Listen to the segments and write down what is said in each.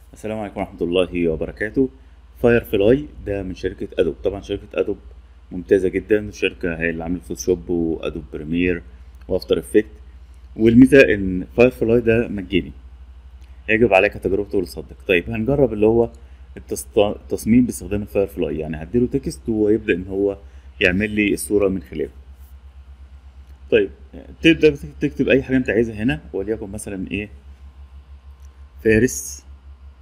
السلام عليكم ورحمة الله وبركاته فاير فلاي ده من شركة ادوب طبعا شركة ادوب ممتازة جدا شركة هي اللي عاملة فوتوشوب وادوب بريمير وافتر افكت والميزة ان فاير فلاي ده مجاني يجب عليك تجربته ولصدق طيب هنجرب اللي هو التص- التصميم باستخدام الفاير فلاي يعني هديله تكست ويبدأ ان هو يعمل لي الصورة من خلاله طيب تبدأ تكتب اي حاجة انت عايزها هنا وليكن مثلا ايه فارس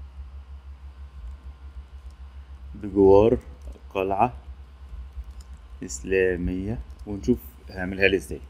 بجوار قلعة إسلامية ونشوف هعملها لي ازاي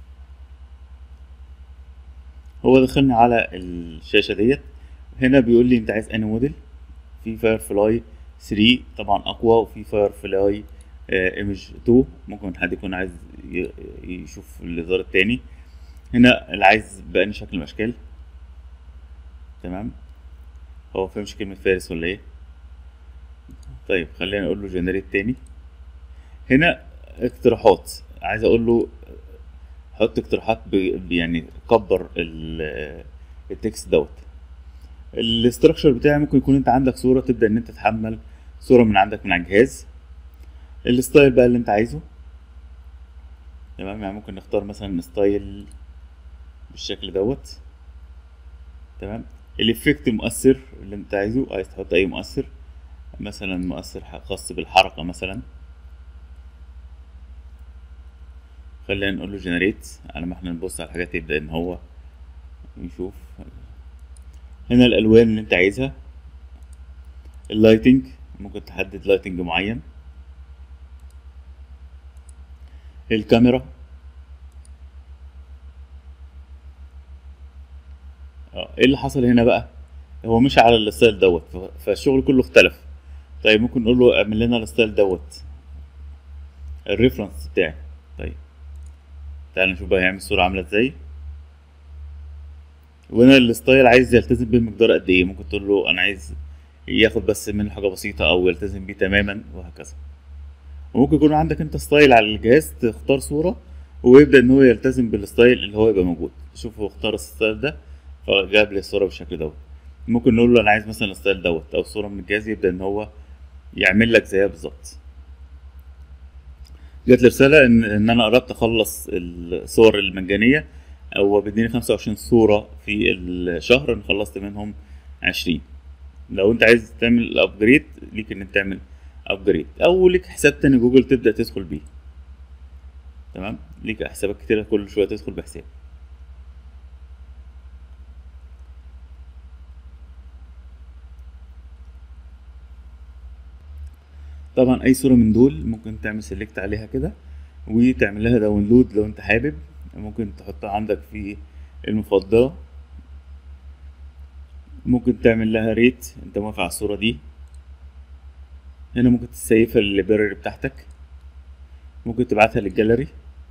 هو دخلني على الشاشة ديت هنا بيقول لي انت عايز انهي موديل في فاير فلاي 3 طبعا اقوى وفي فاير فلاي ايمج 2 ممكن حد يكون عايز ي- يشوف الاصدار التاني هنا اللي عايز بأني شكل من الاشكال تمام هو فهمش كلمة فارس ولا ايه طيب خلينا نقول له جنريت تاني هنا اقتراحات عايز اقول له حط اقتراحات ب... ب- يعني كبر ال- التكست دوت الاستراكشر بتاعي ممكن يكون انت عندك صورة تبدأ ان انت تحمل صورة من عندك من على الجهاز الستايل بقى اللي انت عايزه تمام يعني ممكن نختار مثلا ستايل بالشكل دوت تمام الافكت مؤثر اللي انت عايزه عايز تحط اي مؤثر مثلا مؤثر ح- خاص بالحركة مثلا خلينا نقول له جنريت على ما احنا نبص على الحاجات يبدأ ان هو يشوف هنا الالوان اللي انت عايزها اللايتنج ممكن تحدد لايتنج معين الكاميرا اه ايه اللي حصل هنا بقى هو مش على الستايل دوت ف- فالشغل كله اختلف طيب ممكن نقول له اعمل لنا الستايل دوت الريفرنس بتاعي طيب تعال نشوف بقى هيعمل الصورة عاملة ازاي وهنا الستايل عايز يلتزم بيه مقدار قد ايه ممكن تقول له انا عايز ياخد بس منه حاجة بسيطة او يلتزم بيه تماما وهكذا وممكن يكون عندك انت ستايل على الجهاز تختار صورة ويبدأ ان هو يلتزم بالستايل اللي هو يبقى موجود شوف هو اختار الستايل ده فجاب لي الصورة بالشكل دوت ممكن نقول له انا عايز مثلا الستايل دوت او صورة من الجهاز يبدأ ان هو يعمل لك زيها بالظبط جات لي رسالة إن إن أنا قربت أخلص الصور المجانية هو بيديني خمسة وعشرين صورة في الشهر أنا خلصت منهم عشرين لو أنت عايز تعمل أبجريد ليك إن أنت تعمل أبجريد أو ليك حساب تاني جوجل تبدأ تدخل بيه تمام ليك حسابات كتيرة كل شوية تدخل بحساب طبعا اي صورة من دول ممكن تعمل سيلكت عليها كده وتعمل لها داونلود لو انت حابب ممكن تحطها عندك في المفضلة ممكن تعمل لها ريت انت موافق على الصورة دي هنا ممكن تسيفها لللايبراري بتاعتك ممكن تبعتها للجاليري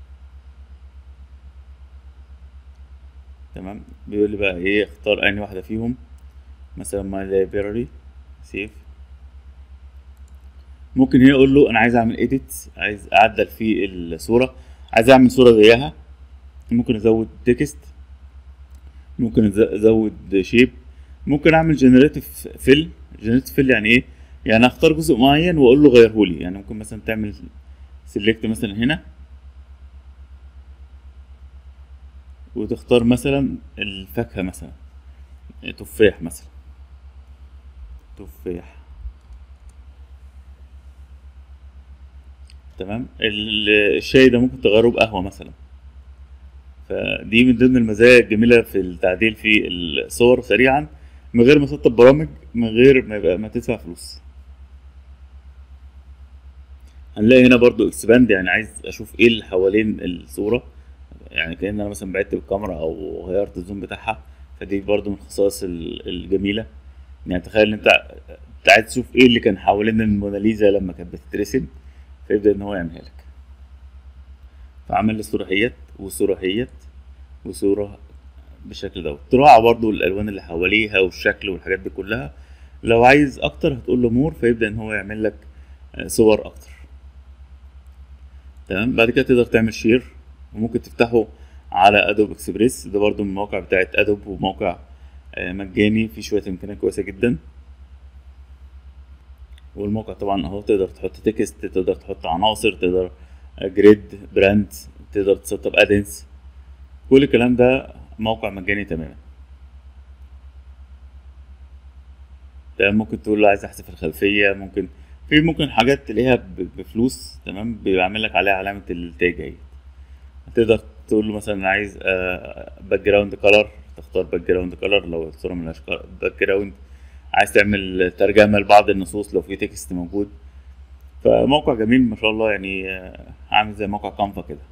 تمام بيقول لي بقى ايه اختار انهي واحدة فيهم مثلا ماي لايبراري سيف ممكن هنا اقول له انا عايز اعمل اديت عايز اعدل في الصوره عايز اعمل صوره زيها ممكن ازود تكست ممكن أز- ازود شيب ممكن اعمل جنريتيف فيل جنريتيف فيل يعني ايه يعني اختار جزء معين واقول له غيره لي يعني ممكن مثلا تعمل سيلكت مثلا هنا وتختار مثلا الفاكهه مثلا تفاح مثلا تفاح تمام ال- الشاي ده ممكن تغيره بقهوة مثلا فدي من ضمن المزايا الجميلة في التعديل في الصور سريعا من غير ما تسطب برامج من غير ما يبقى ما تدفع فلوس هنلاقي هنا برضو اكسباند يعني عايز اشوف ايه اللي حوالين الصورة يعني كأن انا مثلا بعدت بالكاميرا او غيرت الزوم بتاعها فدي برضو من الخصائص ال- الجميلة يعني تخيل ان انت انت عايز تشوف ايه اللي كان حوالين الموناليزا لما كانت بتترسم فيبدأ ان هو يعملها لك فعمل لي صورة هيت وصورة هيت وصورة بالشكل دوت تراعى برضو الالوان اللي حواليها والشكل والحاجات دي كلها لو عايز اكتر هتقول له مور فيبدأ ان هو يعمل لك آه، صور اكتر تمام بعد كده تقدر تعمل شير وممكن تفتحه على ادوب اكسبريس ده برضو من المواقع بتاعت ادوب وموقع آه، مجاني فيه شوية امكانيات كويسة جدا والموقع طبعا اهو تقدر تحط تكست تقدر تحط عناصر تقدر جريد براند تقدر تسطب ادنس كل الكلام ده موقع مجاني تماما تمام ممكن تقول له عايز احذف الخلفيه ممكن في ممكن حاجات تلاقيها ب- بفلوس تمام بيعمل لك عليها علامه التاج اهي تقدر تقول له مثلا عايز باك جراوند كلر تختار باك جراوند كلر لو الصوره ملهاش باك جراوند عايز تعمل ترجمه لبعض النصوص لو في تكست موجود فموقع جميل ما شاء الله يعني آه، عامل زي موقع كانفا كده